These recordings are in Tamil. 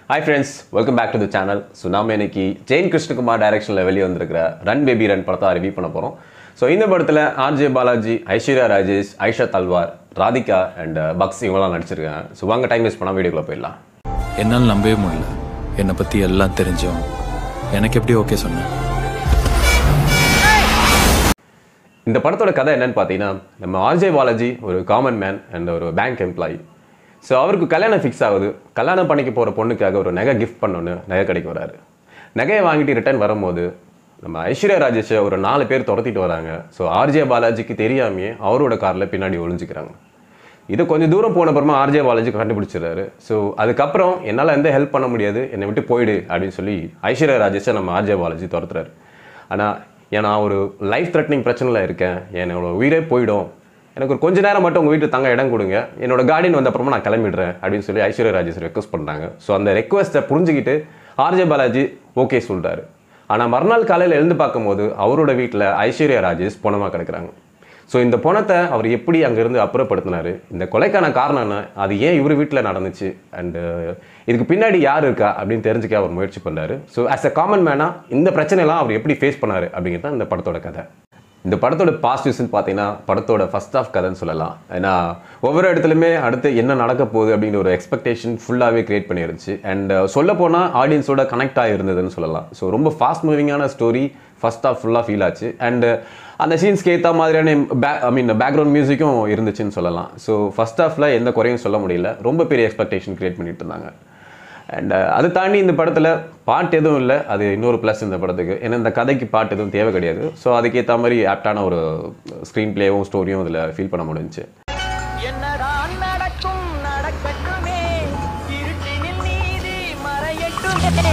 hi friends welcome back to the channel so நாம இன்னைக்கு ஜெயின் கிருஷ்ணகுமார் டைரக்ஷனில் வெளியே வந்திருக்கிற ரன் பேபி ரன் படத்தை ரிவ்யூ பண்ண போகிறோம் ஸோ இந்த படத்தில் RJ Balaji Aishwarya Rajesh Aisha Talwar Radhika and Bucks இவங்களாம் நடிச்சிருக்காங்க ஸோ வாங்க டைம் வேஸ்ட் பண்ணால் வீடியோக்குள்ளே போயிடலாம் என்னால் நம்பவே முடியல என்னை பற்றி எல்லாம் தெரிஞ்சோம் எனக்கு எப்படி ஓகே சொன்னேன் இந்த படத்தோட கதை என்னன்னு பார்த்தீங்கன்னா நம்ம ஆர்ஜே பாலாஜி ஒரு காமன் மேன் அண்ட் ஒரு பேங்க் எம்ப்ளாயி ஸோ அவருக்கு கல்யாணம் ஃபிக்ஸ் ஆகுது கல்யாணம் பண்ணிக்க போகிற பொண்ணுக்காக ஒரு நகை கிஃப்ட் பண்ணணுன்னு நகை கடைக்கு வராரு நகையை வாங்கிட்டு ரிட்டர்ன் வரும்போது நம்ம ஐஸ்வர்யா ராஜேஷை ஒரு நாலு பேர் துரத்திட்டு வராங்க ஸோ ஆர்ஜே பாலாஜிக்கு தெரியாமையே அவரோட காரில் பின்னாடி ஒளிஞ்சுக்கிறாங்க இது கொஞ்சம் தூரம் போன அப்புறமா ஆர்ஜே பாலாஜி கண்டுபிடிச்சிடுறாரு ஸோ அதுக்கப்புறம் என்னால் எந்த ஹெல்ப் பண்ண முடியாது என்னை விட்டு போயிடு அப்படின்னு சொல்லி ஐஸ்வர்யா ராஜேஷை நம்ம ஆர்ஜே பாலாஜி துரத்துறாரு ஆனால் ஏன்னா ஒரு லைஃப் த்ரெட்னிங் பிரச்சனையில் இருக்கேன் என்னோட உயிரே போயிடும் எனக்கு ஒரு கொஞ்ச நேரம் மட்டும் உங்கள் வீட்டில் தங்க இடம் கொடுங்க என்னோட கார்டியன் வந்த அப்புறமா நான் கிளம்பிடுறேன் அப்படின்னு சொல்லி ஐஸ்வர்யா ராஜேஷ் ரெக்வஸ்ட் பண்ணுறாங்க ஸோ அந்த ரெக்வஸ்ட்டை புரிஞ்சுக்கிட்டு ஆர்ஜே பாலாஜி ஓகே சொல்கிறாரு ஆனால் மறுநாள் காலையில் எழுந்து பார்க்கும்போது அவரோட வீட்டில் ஐஸ்வர்யா ராஜேஷ் பணமாக கிடக்குறாங்க ஸோ இந்த பணத்தை அவர் எப்படி அங்கேருந்து அப்புறப்படுத்தினாரு இந்த கொலைக்கான காரணம் என்ன அது ஏன் இவர் வீட்டில் நடந்துச்சு அண்டு இதுக்கு பின்னாடி யார் இருக்கா அப்படின்னு தெரிஞ்சுக்க அவர் முயற்சி பண்ணாரு ஸோ ஆஸ் அ காமன் மேனாக இந்த பிரச்சனைலாம் அவர் எப்படி ஃபேஸ் பண்ணாரு அப்படிங்கிறது தான் இந்த படத்தோட கதை இந்த படத்தோட பாசிட்டிவ்ஸ்னு பார்த்தீங்கன்னா படத்தோட ஃபர்ஸ்ட் ஆஃப் கதைன்னு சொல்லலாம் ஏன்னா ஒவ்வொரு இடத்துலையுமே அடுத்து என்ன நடக்க போகுது அப்படிங்கிற ஒரு எக்ஸ்பெக்டேஷன் ஃபுல்லாகவே கிரியேட் பண்ணிருந்துச்சு அண்ட் சொல்ல போனால் ஆடியன்ஸோட கனெக்ட் ஆகிருந்ததுன்னு சொல்லலாம் ஸோ ரொம்ப ஃபாஸ்ட் மூவிங்கான ஸ்டோரி ஃபர்ஸ்ட் ஆஃப் ஃபுல்லாக ஃபீல் ஆச்சு அண்ட் அந்த சீன்ஸ்க்கு ஏற்ற மாதிரியான பே ஐ மீன் பேக்ரவுண்ட் மியூசிக்கும் இருந்துச்சுன்னு சொல்லலாம் ஸோ ஃபர்ஸ்ட் ஆஃபில் எந்த குறையும் சொல்ல முடியல ரொம்ப பெரிய எக்ஸ்பெக்டேஷன் கிரியேட் பண்ணிட்டு இருந்தாங்க அண்ட் அதை தாண்டி இந்த படத்தில் பாட்டு எதுவும் இல்லை அது இன்னொரு ப்ளஸ் இந்த படத்துக்கு ஏன்னா இந்த கதைக்கு பாட்டு எதுவும் தேவை கிடையாது ஸோ அதுக்கேற்ற மாதிரி ஆப்டான ஒரு ஸ்க்ரீன் ப்ளேவும் ஸ்டோரியும் இதில் ஃபீல் பண்ண முடிஞ்சுச்சு என்னதான் நடக்கும் நடக்கட்டுமே இருட்டினில் நீதி மறையட்டுமே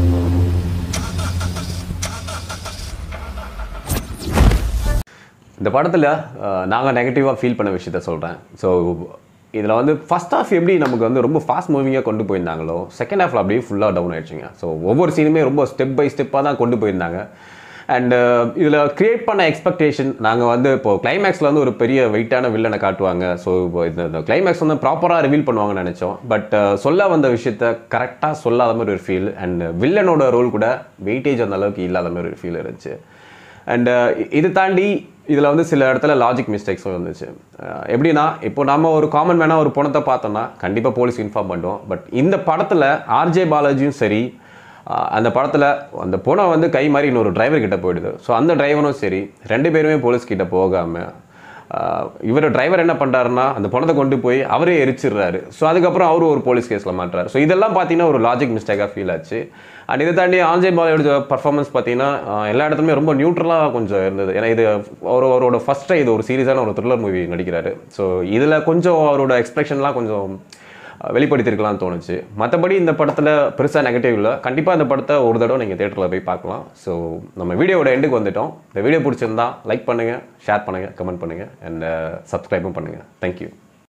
இந்த படத்தில் நாங்கள் நெகட்டிவாக ஃபீல் பண்ண விஷயத்த சொல்கிறேன் ஸோ இதில் வந்து ஃபர்ஸ்ட் ஹாஃப் எப்படி நமக்கு வந்து ரொம்ப ஃபாஸ்ட் மூவிங்காக கொண்டு போயிருந்தாங்களோ செகண்ட் ஹாஃபில் அப்படியே ஃபுல்லாக டவுன் ஆயிடுச்சுங்க ஸோ ஒவ்வொரு சீனுமே ரொம்ப ஸ்டெப் பை ஸ்டெப்பாக தான் கொண்டு போயிருந்தாங்க அண்ட் இதில் கிரியேட் பண்ண எக்ஸ்பெக்டேஷன் நாங்கள் வந்து இப்போ கிளைமேக்ஸில் வந்து ஒரு பெரிய வெயிட்டான வில்லனை காட்டுவாங்க ஸோ இப்போ இந்த கிளைமேக்ஸ் வந்து ப்ராப்பராக ரிவீல் பண்ணுவாங்கன்னு நினச்சோம் பட் சொல்ல வந்த விஷயத்த கரெக்டாக சொல்லாத மாதிரி ஒரு ஃபீல் அண்ட் வில்லனோட ரோல் கூட வெயிட்டேஜ் அந்த அளவுக்கு இல்லாத மாதிரி ஒரு ஃபீல் இருந்துச்சு அண்ட் இது தாண்டி இதில் வந்து சில இடத்துல லாஜிக் மிஸ்டேக்ஸும் இருந்துச்சு அஹ் எப்படின்னா இப்போ நம்ம ஒரு காமன் மேனாக ஒரு பணத்தை பார்த்தோம்னா கண்டிப்பாக போலீஸ் இன்ஃபார்ம் பண்ணுவோம் பட் இந்த படத்தில் ஆர்ஜே பாலாஜியும் சரி அஹ் அந்த படத்தில் அந்த பொண்ணை வந்து கை மாதிரி இன்னொரு டிரைவர் கிட்ட போயிடுது ஸோ அந்த டிரைவரும் சரி ரெண்டு பேருமே போலீஸ் கிட்ட போகாமல் இவர் டிரைவர் என்ன பண்ணுறாருன்னா அந்த பணத்தை கொண்டு போய் அவரே எரிச்சிடுறாரு ஸோ அதுக்கப்புறம் அவரும் ஒரு போலீஸ் கேஸில் மாட்டுறாரு ஸோ இதெல்லாம் பார்த்தீங்கன்னா ஒரு லாஜிக் மிஸ்டேக்காக ஃபீல் ஆச்சு அண்ட் இதை தாண்டி ஆஞ்சே பாலையோட பர்ஃபார்மன்ஸ் பார்த்தீங்கன்னா அஹ் எல்லா இடத்துலையுமே ரொம்ப நியூட்ரலாக கொஞ்சம் இருந்தது ஏன்னா இது அவர் அவரோட ஃபஸ்ட்டு இது ஒரு சீரியஸான ஒரு த்ரில்லர் மூவி நடிக்கிறாரு ஸோ இதில் கொஞ்சம் அவரோட எக்ஸ்பிரஷன்லாம் கொஞ்சம் அஹ் வெளிப்படுத்தியிருக்கலாம்னு தோணுச்சு மற்றபடி இந்த படத்தில் பெருசாக நெகட்டிவ் இல்லை கண்டிப்பாக இந்த படத்தை ஒரு தடவை நீங்கள் தேட்டரில் போய் பார்க்கலாம் ஸோ நம்ம வீடியோவோட எண்டுக்கு வந்துட்டோம் இந்த வீடியோ பிடிச்சிருந்தா லைக் பண்ணுங்கள் ஷேர் பண்ணுங்கள் கமெண்ட் பண்ணுங்கள் அண்ட் சப்ஸ்கிரைபும் பண்ணுங்கள் தேங்க்யூ